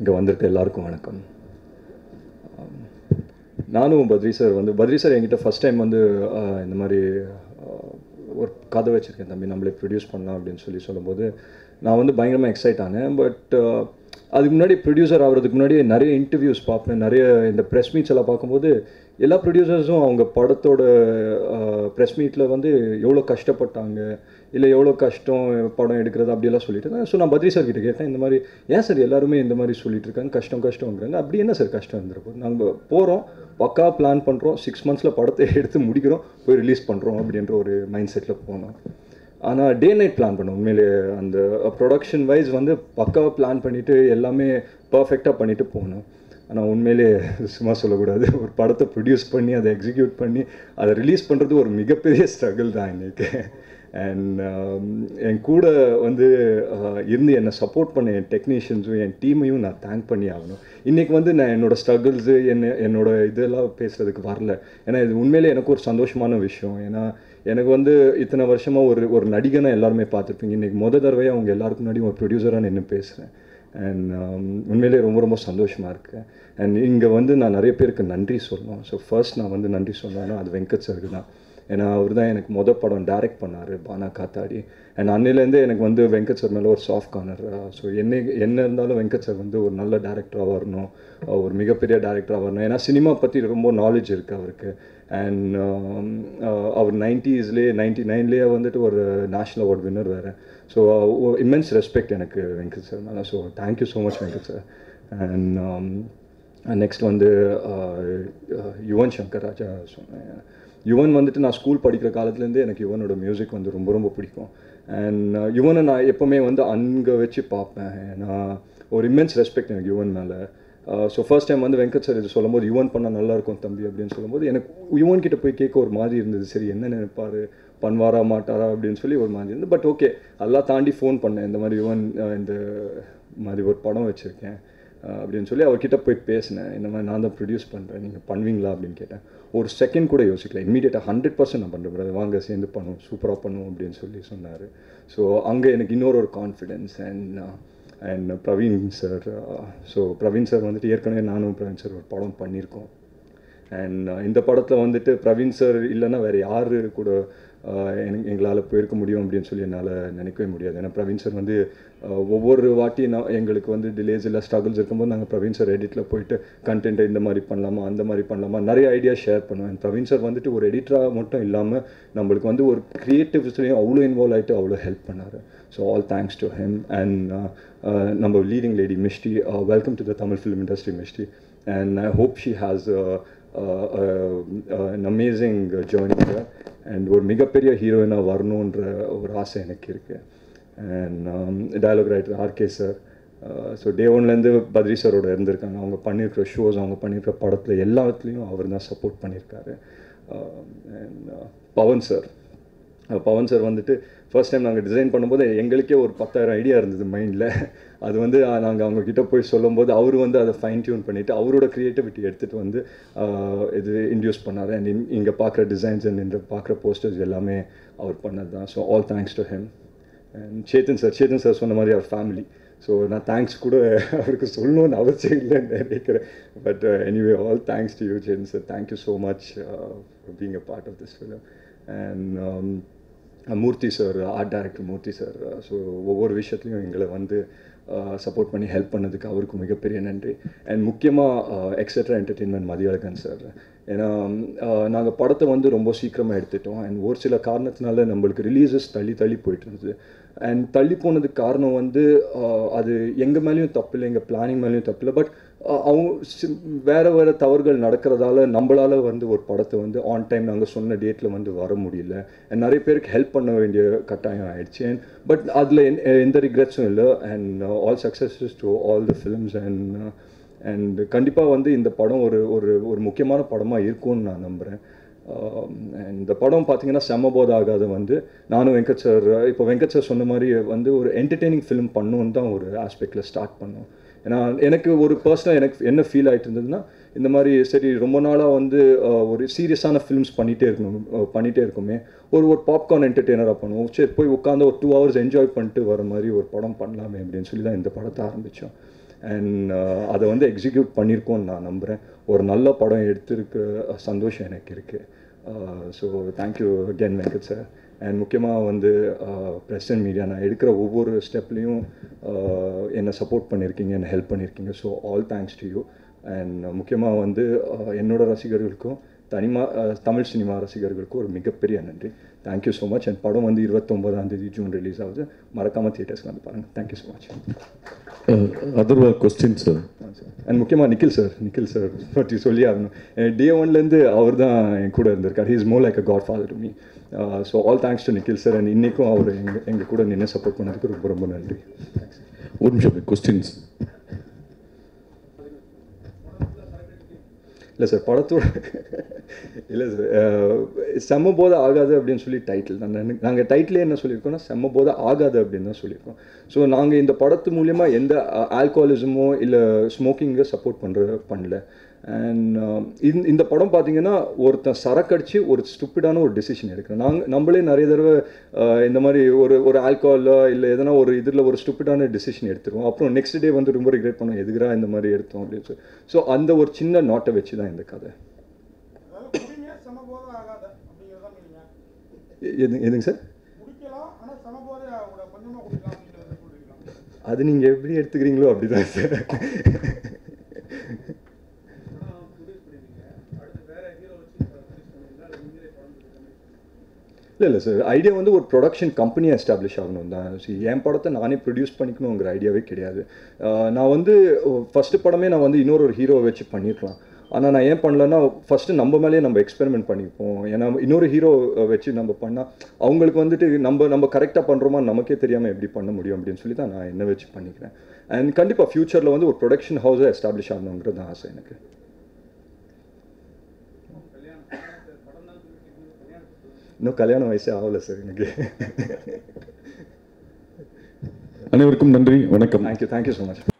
இங்கே வந்திருக்க எல்லாருக்கும் வணக்கம் ஆம், நானும் பத்ரி சார் வந்து பத்ரி சார் என்கிட்ட ஃபஸ்ட் டைம் வந்து ஆஹ், இந்த மாதிரி ஆஹ், ஒரு கதை வச்சுருக்கேன் தம்பி நம்மளே ப்ரொடியூஸ் பண்ணலாம் அப்படின்னு சொல்லி சொல்லும்போது நான் வந்து பயங்கரமாக எக்ஸைட் ஆனேன் பட் அதுக்கு முன்னாடி ப்ரொடியூசர் ஆகிறதுக்கு முன்னாடி நிறைய இன்டர்வியூஸ் பார்ப்பேன் நிறைய இந்த ப்ரெஸ் மீட்ஸ் எல்லாம் பார்க்கும்போது எல்லா ப்ரொடியூசர்ஸும் அவங்க படத்தோட ப்ரெஸ் மீட்டில் வந்து எவ்வளோ கஷ்டப்பட்டாங்க இல்லை எவ்வளோ கஷ்டம் படம் எடுக்கிறது அப்படியெல்லாம் சொல்லிட்டு இருந்தேன் ஸோ நான் பத்ரி சார் கிட்ட கேட்டேன் இந்த மாதிரி ஏன் சார் எல்லாருமே இந்த மாதிரி சொல்லிட்டு இருக்காங்க கஷ்டம் கஷ்டங்கிறாங்க அப்படி என்ன சார் கஷ்டம் இருந்திருப்போம் நாங்கள் போகிறோம் பக்கா பிளான் பண்ணுறோம் சிக்ஸ் மந்த்ஸில் படத்தை எடுத்து முடிக்கிறோம் போய் ரிலீஸ் பண்ணுறோம் அப்படின்ற ஒரு மைண்ட் செட்டில் போனோம் ஆனால் டே நைட் பிளான் பண்ணோம் உண்மையிலே அந்த ப்ரொடக்ஷன் வைஸ் வந்து பக்காவாக பிளான் பண்ணிவிட்டு எல்லாமே பர்ஃபெக்டாக பண்ணிவிட்டு போனோம் ஆனால் உண்மையிலே சும்மா சொல்லக்கூடாது ஒரு படத்தை ப்ரொடியூஸ் பண்ணி அதை எக்ஸிக்யூட் பண்ணி அதை ரிலீஸ் பண்ணுறது ஒரு மிகப்பெரிய ஸ்ட்ரகிள் தான் இன்றைக்கி அண்ட் என் கூட வந்து uh, இருந்து என்னை சப்போர்ட் பண்ண என் டெக்னீஷியன்ஸும் என் டீமையும் நான் தேங்க் பண்ணி ஆகணும் இன்றைக்கி வந்து நான் என்னோட ஸ்ட்ரகிள்ஸு என்ன என்னோட இதெல்லாம் பேசுகிறதுக்கு வரல ஏன்னா இது உண்மையிலே எனக்கு ஒரு சந்தோஷமான விஷயம் ஏன்னா எனக்கு வந்து இத்தனை வருஷமாக ஒரு ஒரு நடிகனை எல்லாருமே பார்த்துருப்பீங்க இன்றைக்கி முத தடவையாக அவங்க எல்லாருக்கும் முன்னாடி ஒரு ப்ரொடியூசராக நின்று பேசுகிறேன் அண்ட் உண்மையிலே ரொம்ப ரொம்ப சந்தோஷமாக இருக்குது அண்ட் இங்கே வந்து நான் நிறைய பேருக்கு நன்றி சொல்லணும் ஸோ ஃபர்ஸ்ட் நான் வந்து நன்றி சொல்லணும்னா அது வெங்கட் சருக்கு தான் ஏன்னா அவர் தான் எனக்கு மொதல் படம் டைரக்ட் பண்ணார் பானா காத்தாடி அண்ட் அன்னிலேருந்தே எனக்கு வந்து வெங்கட் சார் மேலே ஒரு சாஃப்ட் கார்னர் ஸோ என்ன என்ன இருந்தாலும் வெங்கட் சார் வந்து ஒரு நல்ல டேரக்டராக வரணும் அஹ் ஒரு மிகப்பெரிய டேரக்டராக வரணும் ஏன்னா சினிமா பற்றி ரொம்ப நாலேஜ் இருக்குது அவருக்கு அண்ட் அவர் நைன்ட்டீஸ்லேயே நைன்டி நைன்லேயே வந்துட்டு ஒரு நேஷ்னல் அவார்ட் வின்னர் வேறு ஸோ இம்மென்ஸ் ரெஸ்பெக்ட் எனக்கு வெங்கட் சார் மேலே so thank you so much Venkat sir and next வந்து அஹ், அஹ், யுவன் சங்கர் ராஜா சொன்னேன் யுவன் வந்துட்டு நான் ஸ்கூல் படிக்கிற காலத்துலேருந்தே எனக்கு யுவனோட மியூசிக் வந்து ரொம்ப ரொம்ப பிடிக்கும் அண்ட் யுவனை நான் எப்போவுமே வந்து அங்கே வச்சு பார்ப்பேன் ஏன்னா ஒரு இம்மென்ஸ் ரெஸ்பெக்ட் எனக்கு யுவன் மேலே ஸோ ஃபர்ஸ்ட் டைம் வந்து வெங்கட் சார் இது சொல்லும்போது யுவன் பண்ணால் நல்லா இருக்கும் தம்பி அப்படின்னு சொல்லும்போது எனக்கு யுவன் கிட்ட போய் கேட்க ஒரு மாதிரி இருந்தது சரி என்ன நினைப்பாரு பண்ணுவாரா மாட்டாரா அப்படின்னு சொல்லி ஒரு மாதிரி இருந்தது பட் ஓகே எல்லாம் தாண்டி ஃபோன் பண்ணேன் இந்த மாதிரி யுவன் அஹ், இந்த மாதிரி ஒரு படம் வச்சுருக்கேன் அஹ் அப்படின்னு சொல்லி அவர்கிட்ட போய் பேசினேன் இந்த மாதிரி நான் தான் ப்ரொடியூஸ் பண்ணுறேன் நீங்கள் பண்ணுவீங்களா அப்படின்னு கேட்டேன் ஒரு செகண்ட் கூட யோசிக்கல இமீடியட்டாக ஹண்ட்ரட் பர்சன்ட் நான் பண்ணுறேன் brother. வாங்க சேர்ந்து பண்ணுவோம் சூப்பராக பண்ணுவோம் அப்படின்னு சொல்லி சொன்னார் ஸோ அங்கே எனக்கு இன்னொரு ஒரு confidence and and Praveen sir so Praveen sir வந்துட்டு ஏற்கனவே நானும் பிரவீன் சார் ஒரு படம் பண்ணியிருக்கோம் அண்ட் இந்த படத்தில் வந்துட்டு பிரவீன் சார் இல்லைன்னா வேறு யார் கூட ஆஹ், எனக்கு எங்களால் போயிருக்க முடியும் அப்படின்னு சொல்லி என்னால் நினைக்கவே முடியாது ஏன்னா பிரவீன் சார் வந்து ஆஹ், ஒவ்வொரு வாட்டி நான் எங்களுக்கு வந்து டிலேஸ் இல்லை ஸ்ட்ரகிள்ஸ் இருக்கும்போது நாங்கள் பிரவீன் சார் எடிட்டில் போயிட்டு கண்டென்ட்டை இந்த மாதிரி பண்ணலாமா அந்த மாதிரி பண்ணலாமா நிறைய ஐடியா ஷேர் பண்ணுவேன் பிரவீன் சார் வந்துட்டு ஒரு எடிட்டராக மட்டும் இல்லாமல் நம்மளுக்கு வந்து ஒரு க்ரியேட்டிவ்ஸ்லையும் அவ்வளோ இன்வால்வ் ஆகிட்டு அவ்வளோ ஹெல்ப் பண்ணார் so all thanks to him and நம்ம leading lady Misty welcome to the Tamil film industry Misty and I hope she has uh, uh, uh, uh, an amazing uh, journey there and ஒரு மிகப்பெரிய ஹீரோயினாக வரணுன்ற ஒரு ஆசை எனக்கு இருக்குது and dialogue writer RK sir so day ஒன்லேருந்து பத்ரி சாரோட இருந்திருக்காங்க அவங்க பண்ணியிருக்கிற ஷோஸ் அவங்க பண்ணியிருக்கிற படத்தில் எல்லாத்துலேயும் அவர் தான் சப்போர்ட் பண்ணியிருக்காரு and Pavan sir ah Pavan sir வந்துட்டு ஃபர்ஸ்ட் டைம் நாங்கள் டிசைன் பண்ணும்போது எங்களுக்கே ஒரு பத்தாயிரம் ஐடியா இருந்தது மைண்டில் அது வந்து நாங்கள் அவங்க கிட்ட போய் சொல்லும்போது அவர் வந்து அதை ஃபைன் டியூன் பண்ணிவிட்டு அவரோட க்ரியேட்டிவிட்டி எடுத்துகிட்டு வந்து ஆஹ் இது இன்டியூஸ் பண்ணார் அண்ட் இங்கே பார்க்குற டிசைன்ஸ் அண்ட் இந்த பார்க்குற போஸ்டர்ஸ் எல்லாமே அவர் பண்ணது தான் so all thanks to him and Chetan sir Chetan sir சொன்ன மாதிரி அவர் ஃபேமிலி ஸோ நான் தேங்க்ஸ் கூட அவருக்கு சொல்லணும்னு அவசியம் இல்லைன்னு நினைக்கிறேன் but anyway all thanks to you Chetan sir thank you so much being a part of this film and Murthy sir art director Murthy sir so ஒவ்வொரு விஷயத்துலையும் எங்களை வந்து சப்போர்ட் பண்ணி ஹெல்ப் பண்ணதுக்கு அவருக்கு மிகப்பெரிய நன்றி அண்ட் முக்கியமாக எக்ஸட்ரா என்டர்டெயின்மெண்ட் மதியழகன் சார் ஏன்னா நாங்கள் படத்தை வந்து ரொம்ப சீக்கிரமாக எடுத்துட்டோம் அண்ட் ஒரு சில காரணத்தினால நம்மளுக்கு ரிலீசஸ் தள்ளி தள்ளி போயிட்டு இருந்தது அண்ட் தள்ளி போனதுக்கு காரணம் வந்து ஆஹ், அது எங்கள் மேலேயும் தப்பு இல்லை எங்கள் பிளானிங் மேலேயும் தப்பு இல்லை பட் அவங்க சி- வேற வேற தவறுகள் நடக்கிறதால நம்மளால வந்து ஒரு படத்தை வந்து ஆன் டைம் நாங்கள் சொன்ன டேட்டில் வந்து வர முடியல And நிறைய பேருக்கு ஹெல்ப் பண்ண வேண்டிய கட்டாயம் ஆயிடுச்சு அண்ட் பட் அதில் எந்த ரிக்ரெட்ஸும் இல்லை and all successes to all the films and and கண்டிப்பாக வந்து இந்த படம் ஒரு ஒரு ஒரு முக்கியமான படமாக இருக்கும்னு நான் நம்புகிறேன் இந்த படம் பார்த்தீங்கன்னா செம்மபோத ஆகாத வந்து நானும் வெங்கட் சார் இப்போ வெங்கட் சார் சொன்ன மாதிரி வந்து ஒரு என்டர்டெய்னிங் ஃபிலிம் பண்ணணுன்னு தான் ஒரு ஆஸ்பெக்டில் ஸ்டார்ட் பண்ணோம் ஏன்னா எனக்கு ஒரு பர்சனல் எனக்கு என்ன ஃபீல் ஆகிட்டு இருந்ததுன்னா இந்த மாதிரி சரி ரொம்ப நாளாக வந்து அஹ், ஒரு சீரியஸான ஃபிலிம்ஸ் பண்ணிகிட்டே இருக்கணும் அஹ், பண்ணிகிட்டே இருக்குமே ஒரு ஒரு பாப்கார்ன் என்டர்டெய்னராக பண்ணுவோம் சரி போய் உட்காந்து ஒரு டூ ஹவர்ஸ் என்ஜாய் பண்ணிட்டு வர மாதிரி ஒரு படம் பண்ணலாமே அப்படின்னு சொல்லி தான் இந்த படத்தை ஆரம்பித்தோம் அண்ட் அதை வந்து எக்ஸிக்யூட் பண்ணியிருக்கோன்னு நான் நம்புகிறேன் ஒரு நல்ல படம் எடுத்திருக்க சந்தோஷம் எனக்கு இருக்குது so thank you again Venkat sir and முக்கியமாக வந்து ப்ரெஸ் அண்ட் மீடியா நான் எடுக்கிற ஒவ்வொரு ஸ்டெப்லேயும் என்னை சப்போர்ட் பண்ணியிருக்கீங்க என்னை ஹெல்ப் பண்ணியிருக்கீங்க so all thanks to you and முக்கியமாக வந்து uh, என்னோட ரசிகர்களுக்கும் தனிமா uh, தமிழ் சினிமா ரசிகர்களுக்கும் ஒரு மிகப்பெரிய நன்றி தேங்க்யூ ஸோ மச் அண்ட் படம் வந்து இருபத்தொம்போதாம் தேதி ஜூன் ரிலீஸ் ஆகுது மறக்காமல் தியேட்டர்ஸ்க்கு வந்து பாருங்கள் thank you so much Atharva question sir and முக்கியமாக நிக்கில் சார் நிக்கில் சார் பற்றி சொல்லி ஆகணும் டே ஒன்லேருந்து அவர் தான் என் கூட இருந்திருக்கார் he is more like a godfather to me so all thanks to Nikhil sir and இன்றைக்கும் அவர் எங்கள் எங்கள் கூட நின்று சப்போர்ட் பண்ணதுக்கு ரொம்ப ரொம்ப நன்றி ஒரு நிமிஷம் கொஸ்டின்ஸ் இல்லை சார் படத்தோட இல்லை சார் செம்ம போதை ஆகாது அப்படின்னு சொல்லி டைட்டில் தான் நாங்கள் டைட்டிலே என்ன சொல்லியிருக்கோம்னா செம்ம போதை ஆகாது அப்படின்னு தான் சொல்லியிருக்கோம் ஸோ நாங்கள் இந்த படத்து மூலிமா எந்த ஆல்கோஹாலிசமோ இல்லை ஸ்மோக்கிங்கை சப்போர்ட் பண்ணுற பண்ணல அண்ட் இந்த இந்த படம் பார்த்தீங்கன்னா ஒருத்தன் சரக்கடிச்சு ஒரு ஸ்டூப்பிடான ஒரு டெசிஷன் எடுக்கிறேன் நாங்கள் நம்மளே நிறைய தடவை அஹ், இந்த மாதிரி ஒரு ஒரு ஆல்கோஹாலோ இல்லை எதனா ஒரு இதில் ஒரு ஸ்டூப்பிடான டெசிஷன் எடுத்துருவோம் அப்புறம் நெக்ஸ்ட் டே வந்து ரொம்ப ரிக்ரெட் பண்ணோம் எதுக்குறா இந்த மாதிரி எடுத்தோம் அப்படின்னு சொல்லி ஸோ அந்த ஒரு சின்ன நாட்டை வச்சு தான் இந்த கதை அதாவது குடிங்க சமபோதை ஆகாத அப்படிங்கிறதா நீங்க எ- எது எதுங்க சார் குடிக்கலாம் ஆனா சமபோதை ஆகக்கூடாது கொஞ்சமா குடிக்கலாம் அப்படிங்கிறத சொல்லிருக்கலாம் அது நீங்கள் எப்படி எடுத்துக்கிறீங்களோ அப்படிதான் சார் இல்லை இல்லை சார் ஐடியா வந்து ஒரு ப்ரொடக்ஷன் கம்பெனி எஸ்டாப்ளிஷ் ஆகணும் தான் See, என் படத்தை நானே ப்ரொடியூஸ் பண்ணிக்கணுங்கிற ஐடியாவே கிடையாது ஆஹ் நான் வந்து ஃபஸ்ட்டு படமே நான் வந்து இன்னொரு ஒரு ஹீரோவை வச்சு பண்ணியிருக்கலாம் ஆனால் நான் ஏன் பண்ணலன்னா ஃபஸ்ட்டு நம்ம மேலேயே நம்ம எக்ஸ்பெரிமெண்ட் பண்ணிப்போம் ஏன்னா இன்னொரு ஹீரோ வச்சு நம்ம பண்ணால் அவங்களுக்கு வந்துட்டு நம்ம நம்ம கரெக்டாக பண்ணுறோமா நமக்கே தெரியாமல் எப்படி பண்ண முடியும் அப்படின்னு சொல்லி தான் நான் என்ன வச்சு பண்ணிக்கிறேன் அண்ட் கண்டிப்பாக ஃப்யூச்சரில் வந்து ஒரு ப்ரொடக்ஷன் ஹவுஸை எஸ்டாப்ளிஷ் ஆகணுங்கிறது தான் ஆசை எனக்கு இன்னும் கல்யாண வயசே ஆகலை சார் எனக்கு அனைவருக்கும் நன்றி வணக்கம் தேங்க்யூ தேங்க்யூ ஸோ மச்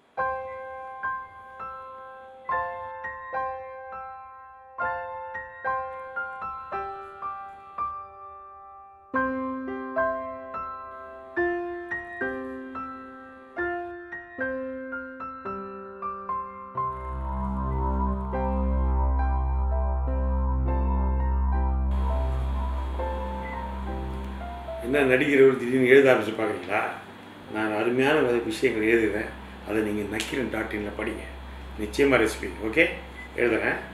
என்ன நடிக்கிறவர் திடீர்னு எழுத ஆரம்பிச்சு பார்க்குறீங்களா நான் அருமையான வகை விஷயங்கள் எழுதுகிறேன் அதை நீங்கள் நக்கீரன் டாட் இனில் படிங்க நிச்சயமாக ரெசிபி ஓகே எழுதுறேன்